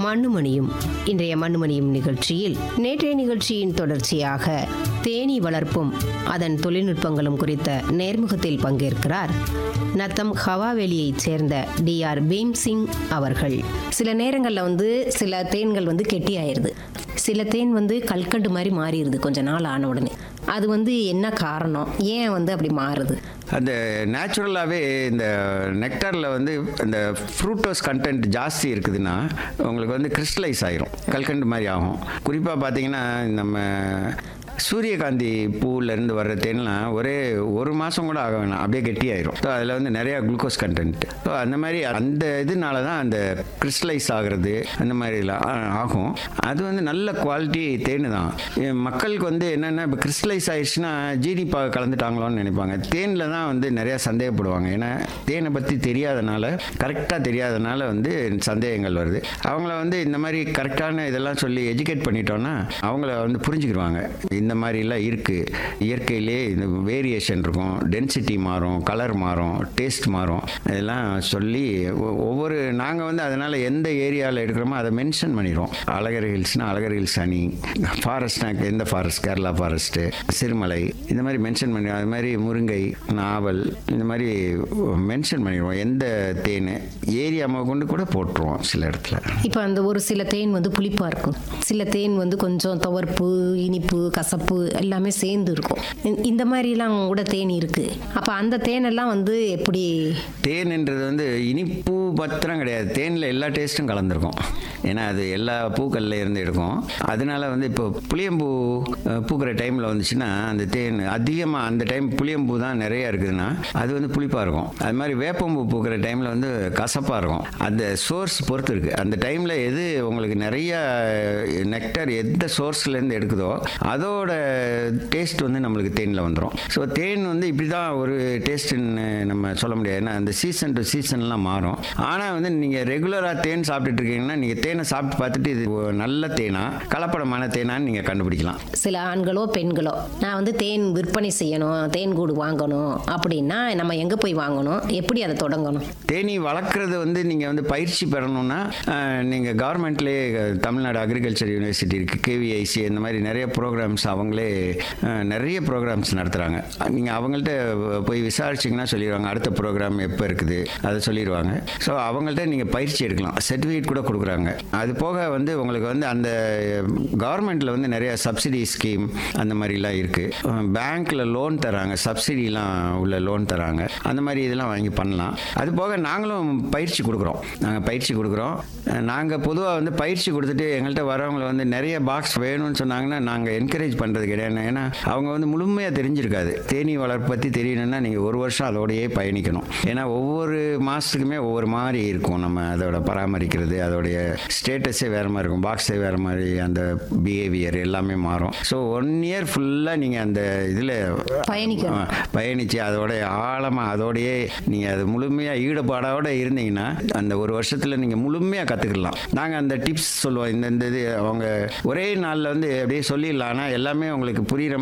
மண்ணுமணியும் இன்றைய மண்ணுமணியும் நிகழ்ச்சியில் நேற்றைய நிகழ்ச்சியின் தொடர்ச்சியாக தேனீ வளர்ப்பும் அதன் தொழில்நுட்பங்களும் குறித்த நேர்முகத்தில் பங்கேற்கிறார் நத்தம் ஹவாவெளியைச் சேர்ந்த டி ஆர் பீம்சிங் அவர்கள் சில நேரங்களில் வந்து சில தேன்கள் வந்து கெட்டியாயிருது சில தேன் வந்து கல்கண்டு மாதிரி மாறிடுது கொஞ்ச நாள் ஆன உடனே அது வந்து என்ன காரணம் ஏன் வந்து அப்படி மாறுது அந்த நேச்சுரலாகவே இந்த நெக்டாரில் வந்து இந்த ஃப்ரூட்டோஸ் கண்டென்ட் ஜாஸ்தி இருக்குதுன்னா உங்களுக்கு வந்து கிறிஸ்டலைஸ் ஆயிரும் கல்கண்டு மாதிரி ஆகும் குறிப்பாக பார்த்தீங்கன்னா நம்ம சூரியகாந்தி பூவிலேருந்து வர்ற தேன்லாம் ஒரே ஒரு மாதம் கூட ஆக வேணாம் அப்படியே கெட்டியாயிரும் ஸோ அதில் வந்து நிறையா குளுக்கோஸ் கண்டென்ட் ஸோ அந்த மாதிரி அந்த இதனால தான் அந்த கிறிஸ்டலைஸ் ஆகிறது அந்த மாதிரிலாம் ஆ- ஆகும் அது வந்து நல்ல குவாலிட்டி தேன் தான் எ- மக்களுக்கு வந்து என்னென்னா இப்போ கிறிஸ்டலைஸ் ஆயிடுச்சுன்னா ஜீனி பாகு கலந்துட்டாங்களோன்னு நினைப்பாங்க தேனில் தான் வந்து நிறையா சந்தேகப்படுவாங்க ஏன்னா தேனை பற்றி தெரியாதனால கரெக்டாக தெரியாதனால வந்து சந்தேகங்கள் வருது அவங்கள வந்து இந்த மாதிரி கரெக்டான இதெல்லாம் சொல்லி எஜுகேட் பண்ணிட்டோன்னா அவங்கள வந்து புரிஞ்சுக்கிடுவாங்க இந்த மாதிரிலாம் இருக்குது இயற்கையிலே இந்த வேரியேஷன் இருக்கும் டென்சிட்டி மாறும் கலர் மாறும் டேஸ்ட் மாறும் இதெல்லாம் சொல்லி ஒ- ஒவ்வொரு நாங்கள் வந்து அதனால் எந்த ஏரியாவில் எடுக்கிறோமோ அதை மென்ஷன் பண்ணிடுவோம் அழகர் ஹில்ஸ்னால் அழகர் ஹில்ஸ் அணி ஃபாரஸ்ட்னா எந்த ஃபாரஸ்ட் கேரளா ஃபாரஸ்ட்டு சிறுமலை இந்த மாதிரி மென்ஷன் பண்ணி அது மாதிரி முருங்கை நாவல் இந்த மாதிரி மென்ஷன் பண்ணிடுவோம் எந்த தேன் ஏரியா கொண்டு கூட போட்டுருவோம் சில இடத்துல இப்போ அந்த ஒரு சில தேன் வந்து புளிப்பாக இருக்கும் சில தேன் வந்து கொஞ்சம் துவர்ப்பு இனிப்பு கசப்பு எல்லாமே சேர்ந்து இருக்கும் இந்த- இந்த மாதிரிலாம் கூட தேன் இருக்குது அப்போ அந்த தேனெல்லாம் வந்து எப்படி தேன்ன்றது வந்து இனிப்பு மாத்திரம் கிடையாது தேனில் எல்லா டேஸ்ட்டும் கலந்துருக்கும் ஏன்னா அது எல்லா பூக்கள்ல இருந்து எடுக்கும் அதனால வந்து இப்போ புளியம்பூ அஹ், பூக்கிற டைமில் வந்துச்சுன்னா அந்த தேன் அதிகமாக அந்த டைம் புளியம்பூ தான் நிறைய இருக்குதுன்னா அது வந்து புளிப்பாக இருக்கும் அது மாதிரி வேப்பம்பூ பூக்கிற டைமில் வந்து கசப்பாக இருக்கும் அந்த சோர்ஸ் பொறுத்து இருக்குது அந்த டைமில் எது உங்களுக்கு நிறைய நெக்டர் எந்த சோர்ஸ்லேருந்து எடுக்குதோ அதோட டேஸ்ட் வந்து நம்மளுக்கு தேனில் வந்துடும் ஸோ தேன் வந்து இப்படி தான் ஒரு டேஸ்ட்டுன்னு நம்ம சொல்ல முடியாது ஏன்னா அந்த சீசன் டு சீசன்லாம் மாறும் ஆனால் வந்து நீங்கள் ரெகுலராக தேன் சாப்பிட்டுட்டு இருக்கீங்கன்னா நீங்கள் தேனை சாப்பிட்டு பார்த்துட்டு இது ஒரு நல்ல தேனா கலப்படமான தேனான்னு நீங்கள் கண்டுபிடிக்கலாம் சில ஆண்களோ பெண்களோ நான் வந்து தேன் விற்பனை செய்யணும் தேன் கூடு வாங்கணும் அப்படின்னா நம்ம எங்கே போய் வாங்கணும் எப்படி அதை தொடங்கணும் தேனி வளர்க்குறது வந்து நீங்கள் வந்து பயிற்சி பெறணும்னா நீங்கள் கவர்மெண்ட்லேயே தமிழ்நாடு அக்ரிகல்ச்சர் யூனிவர்சிட்டி இருக்குது கேவிஐசி இந்த மாதிரி நிறைய ப்ரோக்ராம்ஸ் அவங்களே அஹ், நிறைய ப்ரோக்ராம்ஸ் நடத்துகிறாங்க நீங்கள் அவங்கள்ட்ட போய் விசாரிச்சிங்கன்னா சொல்லிடுவாங்க அடுத்த ப்ரோக்ராம் எப்போ இருக்குது அதை சொல்லிடுவாங்க ஸோ அவங்கள்ட்ட நீங்கள் பயிற்சி எடுக்கலாம் சர்டிஃபிகேட் கூட கொடுக்குறாங்க அது போக வந்து உங்களுக்கு வந்து அந்த கவர்மெண்ட்டில் வந்து நிறைய சப்சிடி ஸ்கீம் அந்த மாதிரிலாம் இருக்குது பேங்க்கில் லோன் தராங்க சப்சிடிலாம் உள்ள லோன் தராங்க அந்த மாதிரி இதெல்லாம் வாங்கி பண்ணலாம் அது போக நாங்களும் பயிற்சி கொடுக்குறோம் நாங்கள் பயிற்சி கொடுக்குறோம் நாங்கள் பொதுவாக வந்து பயிற்சி கொடுத்துட்டு எங்கள்கிட்ட வரவங்களை வந்து நிறைய பாக்ஸ் வேணும்னு சொன்னாங்கன்னா நாங்கள் என்கரேஜ் பண்ணுறது கிடையாது ஏன்னா அவங்க வந்து முழுமையாக தெரிஞ்சிருக்காது தேனீ வளர்ப்பு பற்றி தெரியணும்னா நீங்கள் ஒரு வருஷம் அதோடையே பயணிக்கணும் ஏன்னா ஒவ்வொரு மாதத்துக்குமே ஒவ்வொரு மாதிரி இருக்கும் நம்ம அதோட பராமரிக்கிறது அதோடைய ஸ்டேட்டஸே வேறு மாதிரி இருக்கும் பாக்ஸே வேறு மாதிரி அந்த பிஹேவியர் எல்லாமே மாறும் ஸோ ஒன் இயர் ஃபுல்லாக நீங்கள் அந்த இதில் பயணிக்கணும். பயணித்து அதோட ஆழமாக அதோடையே நீங்கள் அது முழுமையாக ஈடுபாடோட இருந்தீங்கன்னா அந்த ஒரு வருஷத்தில் நீங்கள் முழுமையாக கற்றுக்கலாம் நாங்கள் அந்த டிப்ஸ் சொல்லுவோம் இந்த இந்த இது அவங்க ஒரே நாளில் வந்து அப்படியே சொல்லிடலாம் ஆனால் எல்லாமே உங்களுக்கு புரியுற